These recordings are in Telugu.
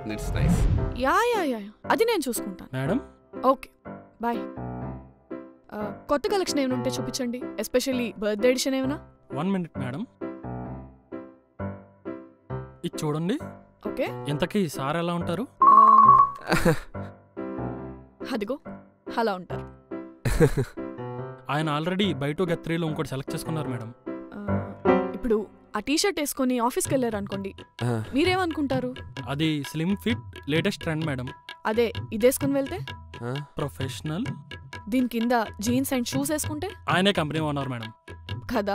It's nice yeah yeah yeah yeah. అది నేను చూసుకుంటాను మేడం ఓకే బాయ్ ఆ, కొత్త కలెక్షన్ ఏమైనా ఉంటే చూపించండి ఎస్పెషల్లీ బర్త్డే ఎడిషన్ ఏమైనా వన్ మినిట్ మేడం ఇది చూడండి ఓకే ఇంతకీ సార్ ఎలా ఉంటారు ఆ, అదిగో అలా ఉంటారు ఆయన ఆల్రెడీ బయట గెట్ త్రీలో ఇంకోటి సెలెక్ట్ చేసుకున్నారు మేడం ఆ, ఇప్పుడు ఆ టీ షర్ట్ వేసుకొని ఆఫీస్కి వెళ్ళారు అనుకోండి మీరేమనుకుంటారు అది slim fit latest trend madam అదే ఇదేసుకుని వెళ్తే ప్రొఫెషనల్ దీని కింద జీన్స్ అండ్ షూస్ వేసుకుంటే ఆయనే కంపెనీ ఓనర్ మేడం కదా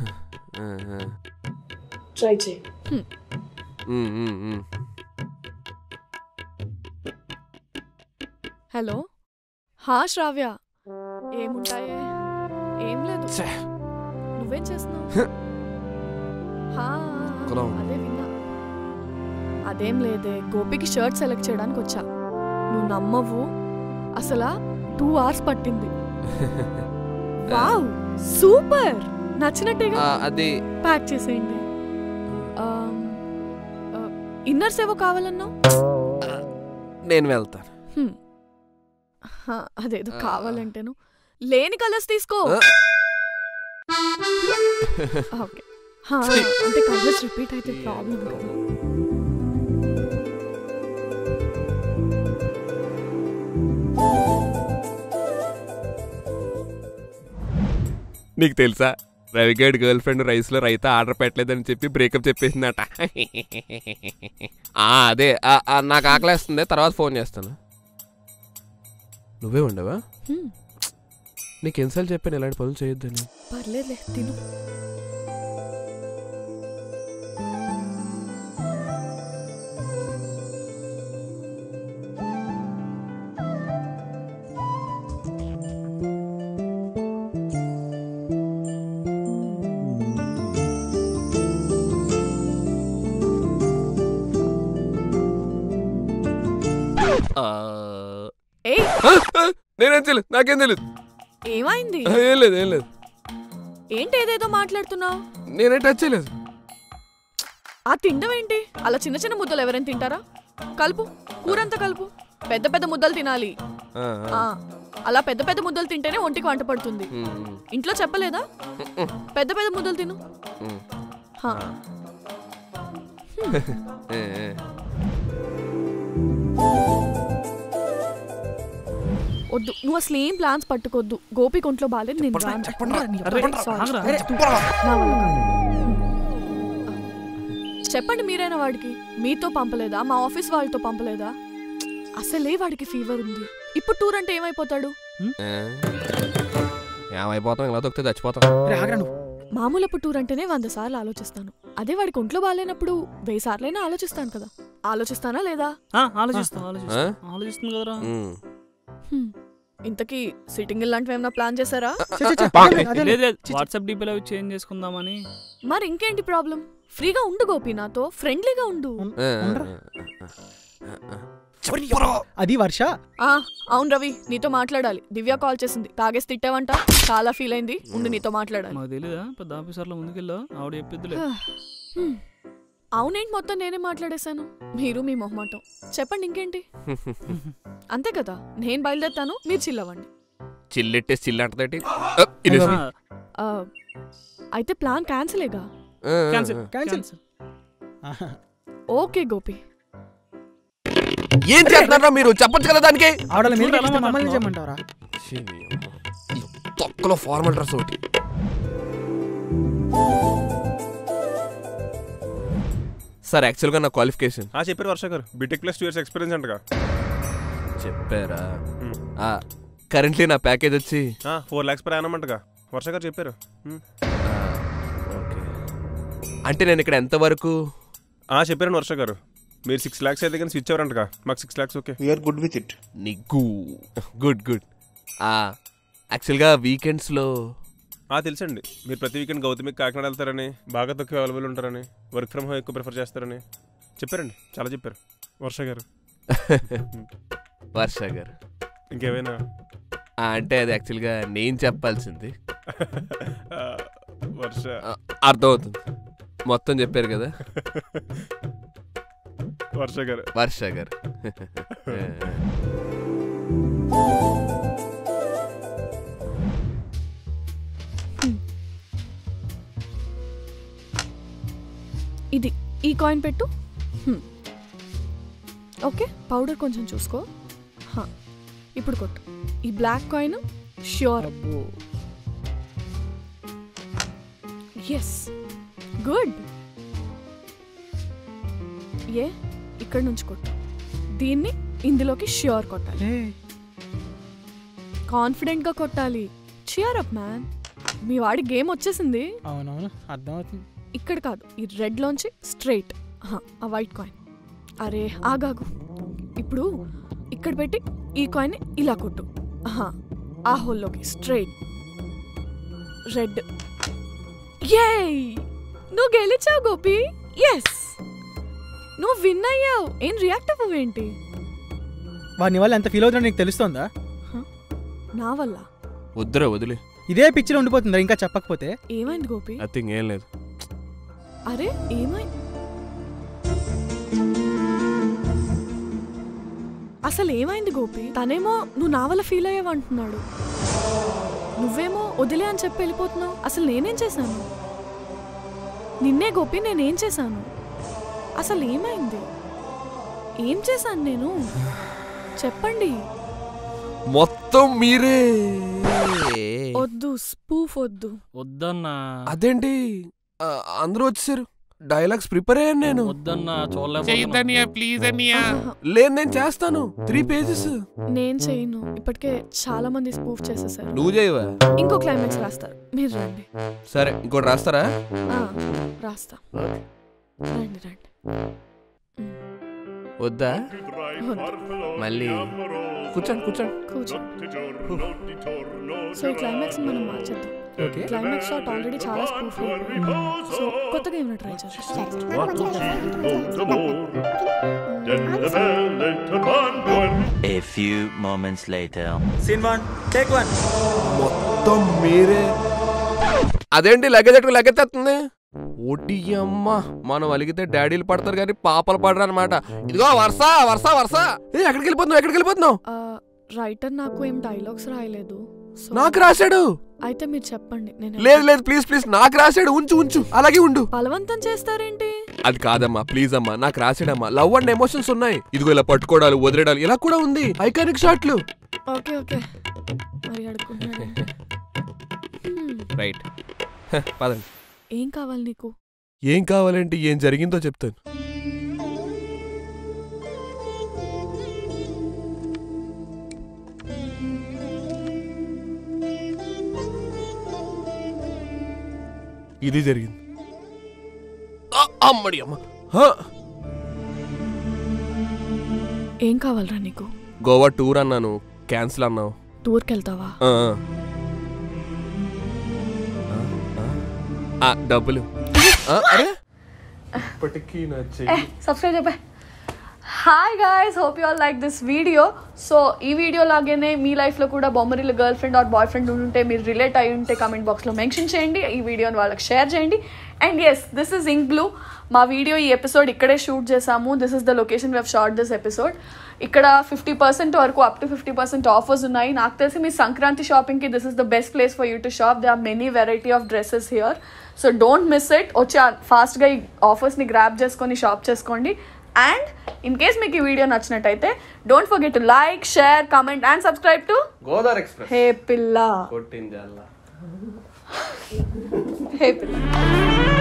ట్రై చేయి హలో హా శ్రావ్య ఏముంటాయే ఏం లేదు ఛే. నువ్వేం చేస్తున్నావు హా, కులం. అదే విన్నా అదేం లేదే గోపికి షర్ట్ సెలెక్ట్ చేయడానికి వచ్చా నువ్వు నమ్మవు అసలా టూ అవర్స్ పట్టింది వావ్ సూపర్ నచ్చినట్టేగా అది ప్యాక్ చేసేయండి ఆమ్, ఆ, ఇన్నర్స్ ఏవో కావాలన్నావు నేను వెళ్తాను హ్మ్. హా, అదేదో ఆ. కావాలంటేను లేని కలర్స్ తీసుకో ఆ. ఓకే హా, అంటే కలర్స్ రిపీట్ అయితే ప్రాబ్లం కదా నీకు తెలుసా రవిగడ్ గర్ల్ ఫ్రెండ్ రైస్లో రైతా ఆర్డర్ పెట్టలేదని చెప్పి బ్రేకప్ చెప్పేసిందట ఆ, అదే ఆ, ఆ, నాకు ఆకలేస్తుంది తర్వాత ఫోన్ చేస్తాను నువ్వే ఉండవా హ్మ్, నీకు ఎన్నిసార్లు చెప్పాను ఇలాంటి పనులు చేయొద్దని పర్లేదులే తిను ఏయ్ నేనేం తెలియదు నాకేం తెలియదు ఏమైంది ఏం లేదు ఏం లేదు ఏంటి ఏదేదో మాట్లాడుతున్నావు నేనే టచ్ చేయలేదు ఆ తిండం ఏంటి అలా చిన్న చిన్న ముద్దలు ఎవరైనా తింటారా కలుపు కూరంతా కలుపు పెద్ద పెద్ద ముద్దలు తినాలి ఆ, ఆ ఆ. అలా పెద్ద పెద్ద ముద్దలు తింటేనే ఒంటికి వంట పడుతుంది ఉమ్, ఉమ్, ఇంట్లో చెప్పలేదా పెద్ద పెద్ద ముద్దలు తిను ఉమ్. హా. ఏ, ఏ. వద్దు నువ్వు అసలు ఏం ప్లాన్స్ పట్టుకోవద్దు గోపి కొంట్లో బాగాలేదు నేను రాను. అరే, Sorry. ఆగరా. నా వల్ల కాదు. చెప్పండి మీరైనా వాడికి మీతో పంపలేదా మా ఆఫీస్ వాళ్ళతో పంపలేదా అసలే వాడికి ఫీవర్ ఉంది ఇప్పుడు టూర్ అంటే ఏమైపోతాడు ఏ? ఏమైపోతాం ఇలా తొక్కితే చచ్చిపోతాం మామూలప్పుడు టూర్ అంటేనే వంద సార్లు ఆలోచిస్తాను అదే వాడికి ఒంట్లో బాగాలేనప్పుడు వెయ్యి సార్లైనా ఆలోచిస్తాను కదా ఆలోచిస్తానా లేదా ఆ, ఆలోచిస్తాం ఆలోచిస్తాం ఆలోచిస్తుంది కదరా ఉమ్. హ్మ్. ఇంతకీ సిట్టింగ్ ఇలాంటివి ఏమైనా ప్లాన్ చేశారా లేదు లేదు వాట్సాప్ డీపీలో చేంజ్ చేసుకుందామని మరి ఇంకేంటి ప్రాబ్లం ఫ్రీగా ఉండు గోపి నాతో ఫ్రెండ్లీగా ఉండు ఏ, ఉండరా? ఏ, ఏ, ఏ. అది వర్ష ఆ అవును రవి నీతో మాట్లాడాలి దివ్య కాల్ చేసింది తాగేసి తిట్టావంట చాలా ఫీల్ అయింది ఉండు నీతో మాట్లాడాలి మాకు తెలీదా పెద్ద ఆఫీసర్లో ముందుకెళ్ళా ఆవిడ చెప్పిద్దులే హ్మ్. అవునేంటి మొత్తం నేనే మాట్లాడేశాను మీరు మీ మొహమాటం చెప్పండి ఇంకేంటి అంతే కదా నేను బయలుదేరుతాను మీరు చిల్లవండి చిల్లెట్టేసి చిల్లంటదేటి ఇదేసి. ఆ, అయితే ప్లాన్ క్యాన్సిలేగా ఏ, ఏ, క్యాన్సిల్ ఏ. Cancel. క్యాన్సిల్ ఓకే గోపి ఏం చేస్తున్నారా మీరు చెప్పొచ్చు కదా దానికి ఆవిడ మీద చూడు ఎలా మమ్మల్ని మాట్లాడుతున్నావు. చేయమంటారా ఛీ, నీ అమ్మ. ఈ తొక్కలో ఫార్మల్ డ్రెస్ ఒకటి సార్ యాక్చువల్గా నా క్వాలిఫికేషన్ ఆ చెప్పారు వర్ష గారు BTech plus two years experience అంటగా చెప్పారా మ్. కరెంట్లీ నా ప్యాకేజ్ వచ్చి ఫోర్ ల్యాక్స్ పర్ యానం అంటగా వర్ష గారు చెప్పారు మ్. ఓకే అంటే నేను ఇక్కడ ఎంతవరకు ఆ చెప్పారండి వర్ష గారు మీరు సిక్స్ ల్యాక్స్ అయితే కానీ స్విచ్ అవ్వరంటగా మాకు six lakhs okay we're good with it నిగ్గు గుడ్ గుడ్ యాక్చువల్గా వీకెండ్స్లో ఆ తెలుసండి మీరు ప్రతి వీకెండ్ గౌతమికి కాకినాడ వెళ్తారని బాగా తక్కువ అవైలబుల్ ఉంటారని వర్క్ ఫ్రమ్ హోమ్ ఎక్కువ ప్రిఫర్ చేస్తారని చెప్పారండి చాలా చెప్పారు వర్ష గారు వర్ష గారు ఇంకేమైనా ఆ, అంటే అది యాక్చువల్గా నేను చెప్పాల్సింది ఆ, వర్ష ఆ, అర్థమవుతుంది మొత్తం చెప్పారు కదా వర్ష గారు వర్ష గారు ఇది ఈ కాయిన్ పెట్టు హ్మ్. ఓకే పౌడర్ కొంచెం చూసుకో హా. ఇప్పుడు కొట్టు ఈ black coin sure yes good ఏ ఇక్కడ నుంచి కొట్టు దీన్ని ఇందులోకి ష్యూర్ కొట్టాలి కాన్ఫిడెంట్గా కొట్టాలి చియర్ అప్ మ్యాన్ మీ వాడి గేమ్ వచ్చేసింది అవునవును అర్థమవుతుంది ఇక్కడ కాదు ఈ రెడ్లోంచి స్ట్రైట్ ఆ వైట్ కాయిన్ అరే ఆగాగు ఇప్పుడు ఇక్కడ పెట్టి ఈ కాయిన్ ఇలా కొట్టు ఆహా, ఆ హోల్లోకి స్ట్రైట్ రెడ్ ఏయ్ నువ్వు గెలిచావు గోపి ఎస్ నువ్వు విన్ అయ్యావు ఏం రియాక్ట్ అవ్వవేంటి వాడిని వల్ల ఎంత ఫీల్ అవుతుందో నీకు తెలుస్తుందా నా వల్ల వద్దురా వదిలే ఇదే పిక్చర్ ఉండిపోతుందా ఇంకా చెప్పకపోతే ఏమైంది గోపి నథింగ్ ఏం లేదు అరే ఏమై అసలు ఏమైంది గోపి తనేమో నువ్వు నా వల్ల ఫీల్ అయ్యావంటున్నాడు నువ్వేమో వదిలే అని చెప్పి వెళ్ళిపోతున్నావు అసలు నేనేం చేశాను నిన్నే గోపి నేనేం చేశాను అసలు ఏమైంది ఏం చేశాను నేను చెప్పండి మొత్తం మీరే వద్దు స్పూఫ్ వద్దు వద్దన్నా అదేంటి ఆ, అందరూ వచ్చేసారు డైలాగ్స్ ప్రిపేర్ అయ్యాను నేను వద్దన్నా చూడలేకపోతున్నా చేయొద్దన్నయ్య ప్లీజ్ అన్నయ్య ఆహా, లేదు నేను చేస్తాను త్రీ పేజెస్ నేను చేయను ఇప్పటికే చాలా మంది స్పూఫ్ చేసేసారు నువ్వు చేయవా ఇంకో క్లైమాక్స్ రాస్తారు మీరు రండి సరే ఇంకోటి రాస్తారా ఆ, రాస్తా రండి రండి వద్దా వద్దు. మళ్ళీ కూర్చోండి కూర్చోండి కూర్చోండి సో ఈ క్లైమాక్స్ మనం మార్చేద్దాం ఓకే క్లైమాక్స్ షాట్ ఆల్రెడీ చాలా స్పూఫ్ సో కొత్తగా ఏమైనా ట్రై చేద్దాం A few moments later. మొత్తం మీరే అదేంటి లగేజ్ అట్టుకు లగేజ్ తెస్తుంది ఓటి అమ్మ మనం అలిగితే డాడీలు పడతారు కానీ పాపలు పడరు అనమాట ఇదిగో వరుస వరుస వరుస ఏ ఎక్కడికి వెళ్ళిపోతున్నావు ఎక్కడికి వెళ్ళిపోతున్నావు రైటర్ నాకు ఏం డైలాగ్స్ రాయలేదు సో నాకు రాశాడు అయితే మీరు చెప్పండి నేను లేదు లేదు ప్లీజ్ ప్లీజ్ నాకు రాశాడు ఉంచు ఉంచు అలాగే ఉండు బలవంతం చేస్తారేంటి అది కాదమ్మా ప్లీజ్ అమ్మా నాకు రాసాడమ్మా లవ్ అండ్ ఎమోషన్స్ ఉన్నాయి ఇదిగో ఇలా పట్టుకోవడాలు వదిలేడాలు ఇలా కూడా ఉంది ఐకానిక్ షాట్లు ఓకే ఓకే మరి అడుగుతున్నాడు రైట్ పదండి ఏం కావాలి నీకు ఏం కావాలంటే ఏం జరిగిందో చెప్తాను ఇది జరిగింది ఆ, అమ్మడి అమ్మ హ! ఏం కావాలరా నీకు గోవా టూర్ అన్నాను క్యాన్సిల్ అన్నావు టూర్కి వెళ్తావా ఆ, ఆ. ఆ, ఆ. ఆ, డబ్బులు ఆ, అరే ఇప్పటికీ నా చెయ్యి సబ్స్క్రైబ్ చెప్పే hi guys hope you all like this video so ఈ వీడియో లాగానే మీ లైఫ్లో కూడా బొమ్మరిల girlfriend or boyfriend ఉంటే మీరు రిలేట్ అయి ఉంటే కమెంట్ బాక్స్లో మెన్షన్ చేయండి ఈ వీడియోని వాళ్ళకి షేర్ చేయండి and yes this is ink blue మా వీడియో ఈ ఎపిసోడ్ ఇక్కడే షూట్ చేసాము this is the location web short this episode ఇక్కడ ఫిఫ్టీ పర్సెంట్ వరకు up to fifty percent offers ఉన్నాయి నాకు తెలిసి మీ సంక్రాంతి షాపింగ్కి this is the best place for you to shop they are many variety of dresses here so don't miss it వచ్చి ఫాస్ట్గా ఈ ఆఫర్స్ని గ్రాప్ చేసుకొని షాప్ చేసుకోండి అండ్ ఇన్ కేస్ మీకు ఈ వీడియో నచ్చినట్టయితే don't forget to like share comment and subscribe to Godavari express hey పిల్ల కొట్టింది అల్లా హే పిల్ల